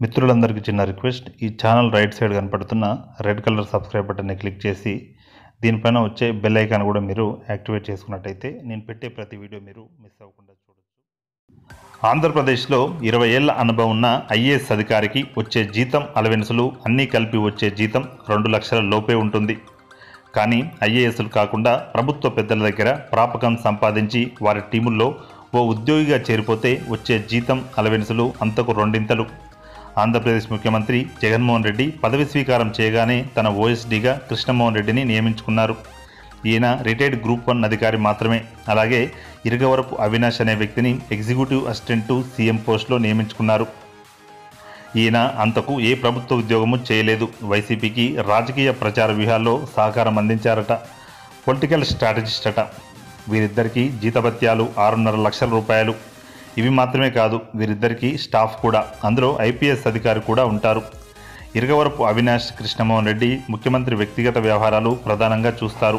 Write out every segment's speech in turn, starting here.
మిత్రులందరికీ చిన్న రిక్వెస్ట్ ఈ ఛానల్ రైట్ సైడ్ కనపడుతున్న రెడ్ కలర్ సబ్స్క్రైబ్ బటన్ని క్లిక్ చేసి దీనిపైన వచ్చే బెల్ ఐకాన్ కూడా మీరు యాక్టివేట్ చేసుకున్నట్టయితే నేను పెట్టే ప్రతి వీడియో మీరు మిస్ అవ్వకుండా చూడొచ్చు ఆంధ్రప్రదేశ్లో ఇరవై ఏళ్ల అనుభవం ఉన్న ఐఏఎస్ అధికారికి వచ్చే జీతం అలవెన్సులు అన్నీ కలిపి వచ్చే జీతం రెండు లక్షల లోపే ఉంటుంది కానీ ఐఏఎస్లు కాకుండా ప్రభుత్వ పెద్దల దగ్గర ప్రాపకం సంపాదించి వారి టీముల్లో ఓ ఉద్యోగిగా చేరిపోతే వచ్చే జీతం అలవెన్సులు అంతకు రెండింతలు ఆంధ్రప్రదేశ్ ముఖ్యమంత్రి జగన్మోహన్ రెడ్డి పదవి స్వీకారం చేయగానే తన ఓఎస్డీగా కృష్ణమోహన్ రెడ్డిని నియమించుకున్నారు ఈయన రిటైర్డ్ గ్రూప్ వన్ అధికారి మాత్రమే అలాగే ఇరగవరపు అవినాష్ అనే వ్యక్తిని ఎగ్జిక్యూటివ్ అసిస్టెంట్ టు సీఎం పోస్టులో నియమించుకున్నారు ఈయన అంతకు ఏ ప్రభుత్వ ఉద్యోగము చేయలేదు వైసీపీకి రాజకీయ ప్రచార వ్యూహాల్లో సహకారం అందించారట పొలిటికల్ స్ట్రాటజిస్ట్ అట వీరిద్దరికీ జీతభత్యాలు ఆరున్నర లక్షల రూపాయలు ఇవి మాత్రమే కాదు వీరిద్దరికీ స్టాఫ్ కూడా అందులో ఐపీఎస్ అధికారి కూడా ఉంటారు ఇరగవరపు అవినాష్ కృష్ణమోహన్ రెడ్డి ముఖ్యమంత్రి వ్యక్తిగత వ్యవహారాలు ప్రధానంగా చూస్తారు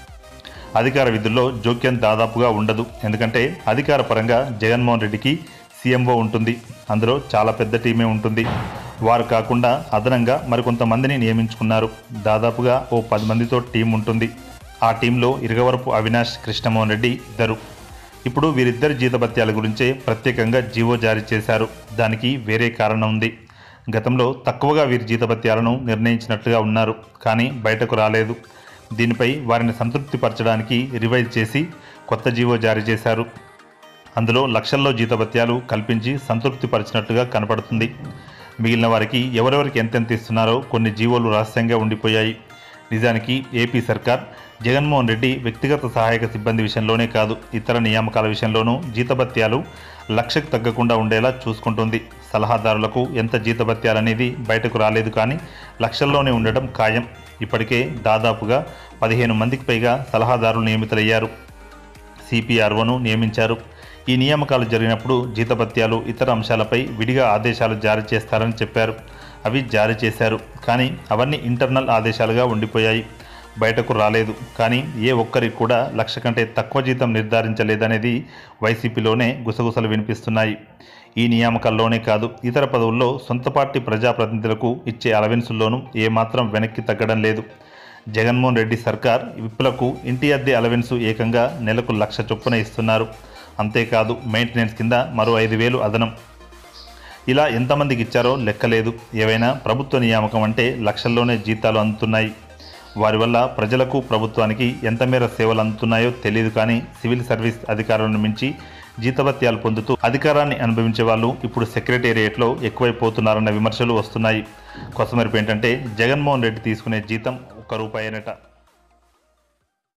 అధికార విధుల్లో జోక్యం దాదాపుగా ఉండదు ఎందుకంటే అధికార పరంగా జగన్మోహన్ రెడ్డికి సీఎంఓ ఉంటుంది అందులో చాలా పెద్ద టీమే ఉంటుంది వారు కాకుండా అదనంగా మరికొంతమందిని నియమించుకున్నారు దాదాపుగా ఓ పది మందితో టీం ఉంటుంది ఆ టీంలో ఇరగవరపు అవినాష్ కృష్ణమోహన్ రెడ్డి ఇద్దరు ఇప్పుడు వీరిద్దరి జీతభత్యాల గురించే ప్రత్యేకంగా జీవో జారీ చేశారు దానికి వేరే కారణం ఉంది గతంలో తక్కువగా వీరి జీతభత్యాలను నిర్ణయించినట్లుగా ఉన్నారు కానీ బయటకు రాలేదు దీనిపై వారిని సంతృప్తిపరచడానికి రివైజ్ చేసి కొత్త జీవో జారీ చేశారు అందులో లక్షల్లో జీతభత్యాలు కల్పించి సంతృప్తిపరిచినట్టుగా కనపడుతుంది మిగిలిన వారికి ఎవరెవరికి ఎంతెంత ఇస్తున్నారో కొన్ని జీవోలు రహస్యంగా ఉండిపోయాయి నిజానికి ఏపీ సర్కార్ జగన్మోహన్ రెడ్డి వ్యక్తిగత సహాయక సిబ్బంది విషయంలోనే కాదు ఇతర నియామకాల విషయంలోనూ జీతభత్యాలు లక్షకు తగ్గకుండా ఉండేలా చూసుకుంటుంది సలహాదారులకు ఎంత జీతభత్యాలనేది బయటకు రాలేదు కానీ లక్షల్లోనే ఉండటం ఖాయం ఇప్పటికే దాదాపుగా పదిహేను మందికి పైగా సలహాదారులు నియమితులయ్యారు సిపిఆర్ఓను నియమించారు ఈ నియామకాలు జరిగినప్పుడు జీతభత్యాలు ఇతర అంశాలపై విడిగా ఆదేశాలు జారీ చేస్తారని చెప్పారు అవి జారీ చేశారు కానీ అవన్నీ ఇంటర్నల్ ఆదేశాలుగా ఉండిపోయాయి బయటకు రాలేదు కానీ ఏ ఒక్కరికి కూడా లక్ష కంటే తక్కువ జీతం నిర్ధారించలేదనేది వైసీపీలోనే గుసగుసలు వినిపిస్తున్నాయి ఈ నియామకాల్లోనే కాదు ఇతర పదవుల్లో సొంత పార్టీ ప్రజాప్రతినిధులకు ఇచ్చే అలవెన్సుల్లోనూ ఏమాత్రం వెనక్కి తగ్గడం లేదు జగన్మోహన్ రెడ్డి సర్కార్ విప్పులకు ఇంటి అద్దె అలవెన్సు ఏకంగా నెలకు లక్ష చొప్పున ఇస్తున్నారు అంతేకాదు మెయింటెనెన్స్ కింద మరో ఐదు వేలు అదనం ఇలా ఎంతమందికి ఇచ్చారో లెక్కలేదు ఏవైనా ప్రభుత్వ నియామకం అంటే లక్షల్లోనే జీతాలు అందుతున్నాయి వారి వల్ల ప్రజలకు ప్రభుత్వానికి ఎంత మేర సేవలు అందుతున్నాయో తెలియదు కానీ సివిల్ సర్వీస్ అధికారులను మించి జీతభత్యాలు పొందుతూ అధికారాన్ని అనుభవించే వాళ్ళు ఇప్పుడు సెక్రటేరియట్లో ఎక్కువైపోతున్నారన్న విమర్శలు వస్తున్నాయి కొసమెరుపు ఏంటంటే జగన్మోహన్ రెడ్డి తీసుకునే జీతం ఒక్క రూపాయనట